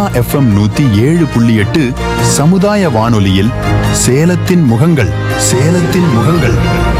FM நூத்தி ஏழு புள்ளி எட்டு சமுதாய வானொலியில் சேலத்தின் முகங்கள் சேலத்தின் முகங்கள்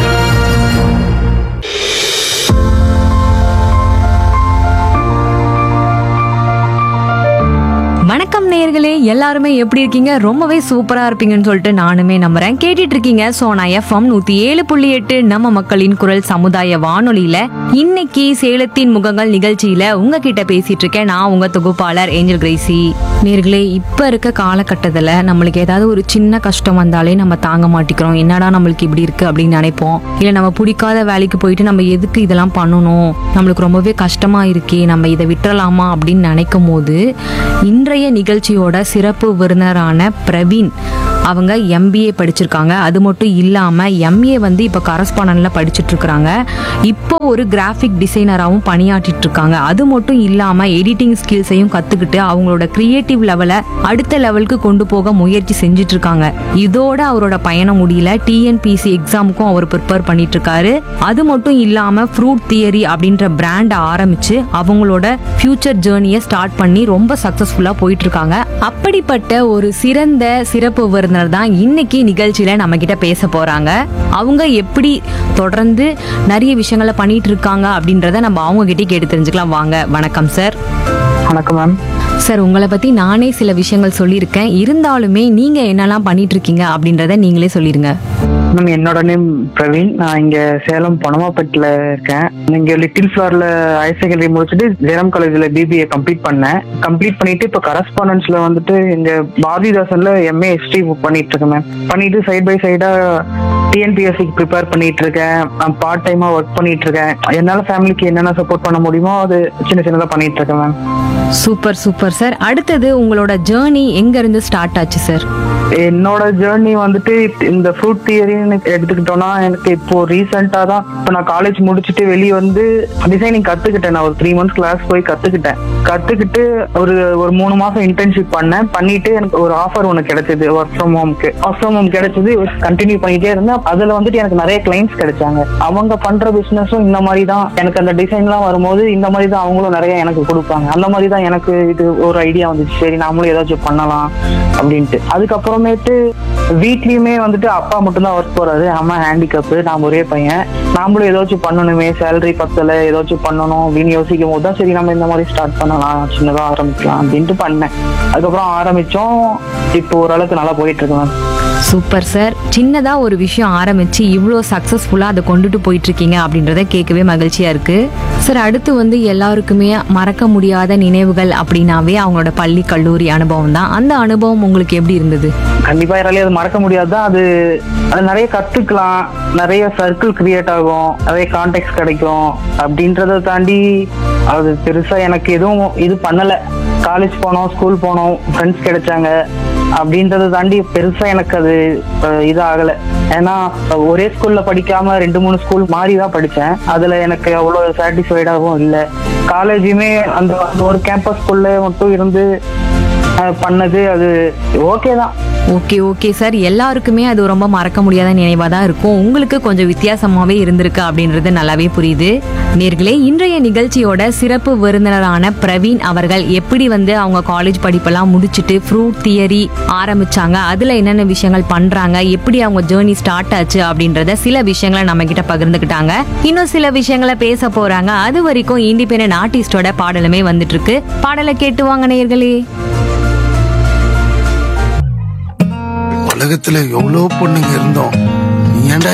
வணக்கம் நேயர்களே எல்லாருமே எப்படி இருக்கீங்க ரொம்பவே சூப்பரா இருப்பீங்கன்னு சொல்லிட்டு நானுமே நம்புறேன் கேட்டுட்டு இருக்கீங்க சோனா எஃப்எம் நூத்தி ஏழு புள்ளி எட்டு நம்ம மக்களின் குரல் சமுதாய வானொலியில இன்னைக்கு சேலத்தின் முகங்கள் நிகழ்ச்சியில உங்ககிட்ட பேசிட்டு இருக்கேன் நான் உங்க தொகுப்பாளர் ஏஞ்சல் கிரேசி நேர்களே இப்ப இருக்க காலகட்டத்துல நம்மளுக்கு ஏதாவது ஒரு சின்ன கஷ்டம் வந்தாலே நம்ம தாங்க மாட்டிக்கிறோம் என்னடா நம்மளுக்கு இப்படி இருக்கு அப்படின்னு நினைப்போம் இல்ல நம்ம பிடிக்காத வேலைக்கு போயிட்டு நம்ம எதுக்கு இதெல்லாம் பண்ணணும் நம்மளுக்கு ரொம்பவே கஷ்டமா இருக்கே நம்ம இதை விட்டுறலாமா அப்படின்னு நினைக்கும் போது இன்றைய நிகழ்ச்சியோட சிறப்பு விருந்தினரான பிரவீன் அவங்க எம்பிஏ படிச்சிருக்காங்க அது மட்டும் இல்லாமல் எம்ஏ வந்து இப்போ கரஸ்பாண்டன்ல படிச்சுட்டு இருக்கிறாங்க இப்போ ஒரு கிராஃபிக் டிசைனராகவும் பணியாற்றிட்டு இருக்காங்க அது மட்டும் இல்லாமல் எடிட்டிங் ஸ்கில்ஸையும் கற்றுக்கிட்டு அவங்களோட கிரியேட்டிவ் லெவலை அடுத்த லெவலுக்கு கொண்டு போக முயற்சி செஞ்சுட்டு இருக்காங்க இதோட அவரோட பயணம் முடியல டிஎன்பிசி எக்ஸாமுக்கும் அவர் ப்ரிப்பேர் பண்ணிட்டு இருக்காரு அது மட்டும் இல்லாமல் ஃப்ரூட் தியரி அப்படின்ற பிராண்டை ஆரம்பிச்சு அவங்களோட ஃபியூச்சர் ஜேர்னியை ஸ்டார்ட் பண்ணி ரொம்ப சக்ஸஸ்ஃபுல்லாக போயிட்டு இருக்காங்க அப்படிப்பட்ட ஒரு சிறந்த சிறப்பு விருந்தினர் தான் இன்னைக்கு நிகழ்ச்சியில நம்ம கிட்ட பேச போறாங்க அவங்க எப்படி தொடர்ந்து நிறைய விஷயங்களை பண்ணிட்டு இருக்காங்க அப்படின்றத நம்ம அவங்க கிட்டே கேட்டு தெரிஞ்சுக்கலாம் வாங்க வணக்கம் சார் வணக்கம் மேம் சார் உங்களை பத்தி நானே சில விஷயங்கள் சொல்லியிருக்கேன் இருந்தாலுமே நீங்க என்னெல்லாம் பண்ணிட்டு இருக்கீங்க அப்படின்றத நீங்களே சொல்லிருங்க மேம் என்னோட நேம் பிரவீன் நான் இங்க சேலம் பொனமாப்பேட்டில் இருக்கேன் இங்க லிட்டில் ஃபிளார்ல ஹையர் செகண்டரி முடிச்சுட்டு ஜெரம் காலேஜ்ல பிபிஏ கம்ப்ளீட் பண்ணேன் கம்ப்ளீட் பண்ணிட்டு இப்போ கரஸ்பாண்டன்ஸ்ல வந்துட்டு இங்க பாரதிதாசன்ல எம்ஏ ஹிஸ்டரி பண்ணிட்டு இருக்கேன் மேம் பண்ணிட்டு சைட் பை சைடா டிஎன்பிஎஸ்சிக்கு ப்ரிப்பேர் பண்ணிட்டு இருக்கேன் நான் பார்ட் டைமா ஒர்க் பண்ணிட்டு இருக்கேன் என்னால ஃபேமிலிக்கு என்னென்ன சப்போர்ட் பண்ண முடியுமோ அது சின்ன சின்னதா பண்ணிட்டு இருக்கேன் மேம் சூப்பர் சூப்பர் சார் அடுத்தது உங்களோட ஜேர்னி எங்க இருந்து ஸ்டார்ட் ஆச்சு சார் என்னோட ஜேர்னி வந்துட்டு இந்த ஃப்ரூட் தியரின்னு எடுத்துக்கிட்டோம்னா எனக்கு இப்போ ரீசெண்டா தான் இப்போ நான் காலேஜ் முடிச்சுட்டு வெளியே வந்து டிசைனிங் கத்துக்கிட்டேன் நான் ஒரு த்ரீ மந்த்ஸ் கிளாஸ் போய் கத்துக்கிட்டேன் கத்துக்கிட்டு ஒரு ஒரு மூணு மாசம் இன்டர்ன்ஷிப் பண்ணேன் பண்ணிட்டு எனக்கு ஒரு ஆஃபர் ஒன்று கிடைச்சது ஒர்க் ஃப்ரம் ஹோம்க்கு ஒர்க் ஃப்ரம் ஹோம் கிடைச்சது கண்டினியூ பண்ணிட்டே இருந்தேன் அதுல வந்துட்டு எனக்கு நிறைய கிளைண்ட்ஸ் கிடைச்சாங்க அவங்க பண்ற பிசினஸும் இந்த மாதிரி தான் எனக்கு அந்த டிசைன்லாம் வரும்போது இந்த மாதிரி தான் அவங்களும் நிறைய எனக்கு கொடுப்பாங்க அந்த மாதிரி தான் எனக்கு இது ஒரு ஐடியா வந்துச்சு சரி நாமளும் ஏதாச்சும் பண்ணலாம் அப்படின்ட்டு அதுக்கப்புறமேட்டு வீட்லயுமே வந்துட்டு அப்பா மட்டும்தான் ஒர்க் போறாரு அம்மா ஹேண்டிகப்பு நான் ஒரே பையன் நாமளும் ஏதாச்சும் பண்ணணுமே சேலரி பத்தல ஏதாச்சும் பண்ணணும் அப்படின்னு யோசிக்கும் போது தான் சரி நம்ம இந்த மாதிரி ஸ்டார்ட் பண்ணலாம் சின்னதா ஆரம்பிக்கலாம் அப்படின்ட்டு பண்ணேன் அதுக்கப்புறம் ஆரம்பிச்சோம் இப்போ ஓரளவுக்கு நல்லா போயிட்டு இருக்கு மேம் சூப்பர் சார் சின்னதா ஒரு விஷயம் ஆரம்பிச்சு இவ்வளோ சக்ஸஸ்ஃபுல்லாக அதை கொண்டுட்டு போயிட்டு இருக்கீங்க அப்படின்றத கேட்கவே மகிழ்ச்சியா இருக்கு சார் அடுத்து வந்து எல்லாருக்குமே மறக்க முடியாத நினைவுகள் அப்படின்னாவே அவங்களோட பள்ளி கல்லூரி அனுபவம் தான் அந்த அனுபவம் உங்களுக்கு எப்படி இருந்தது கண்டிப்பா யாராலையும் அது மறக்க முடியாது தான் அது அது நிறைய கத்துக்கலாம் நிறைய சர்க்கிள் கிரியேட் ஆகும் நிறைய கான்டெக்ட் கிடைக்கும் அப்படின்றத தாண்டி அது பெருசா எனக்கு எதுவும் இது பண்ணல காலேஜ் போனோம் ஸ்கூல் போனோம் ஃப்ரெண்ட்ஸ் கிடைச்சாங்க அப்படின்றத தாண்டி பெருசா எனக்கு அது அஹ், இது ஆகல ஏன்னா ஒரே ஸ்கூல்ல படிக்காம ரெண்டு மூணு ஸ்கூல் மாறி தான் படிச்சேன் அதுல எனக்கு அவ்வளவு சாட்டிஸ்ஃபைடாகவும் இல்லை காலேஜுமே அந்த அந்த ஒரு கேம்பஸ் ஸ்கூல்ல மட்டும் இருந்து அஹ், பண்ணது அது ஓகே தான் ஓகே ஓகே சார் எல்லாருக்குமே அது ரொம்ப மறக்க முடியாத நினைவாக தான் இருக்கும் உங்களுக்கு கொஞ்சம் வித்தியாசமாகவே இருந்திருக்கு அப்படின்றது நல்லாவே புரியுது நேர்களே இன்றைய நிகழ்ச்சியோட சிறப்பு விருந்தினரான பிரவீன் அவர்கள் எப்படி வந்து அவங்க காலேஜ் படிப்பெல்லாம் முடிச்சுட்டு ஃப்ரூட் தியரி ஆரம்பிச்சாங்க அதில் என்னென்ன விஷயங்கள் பண்ணுறாங்க எப்படி அவங்க ஜேர்னி ஸ்டார்ட் ஆச்சு அப்படின்றத சில விஷயங்களை நம்ம கிட்ட பகிர்ந்துக்கிட்டாங்க இன்னும் சில விஷயங்களை பேச போறாங்க அது வரைக்கும் இண்டிபெண்டன்ட் ஆர்டிஸ்டோட பாடலுமே வந்துட்டு இருக்கு பாடலை கேட்டு வாங்க நேர்களே உலகத்துல எவ்வளவு பொண்ணுங்க இருந்தோம் நீ ஏன்டா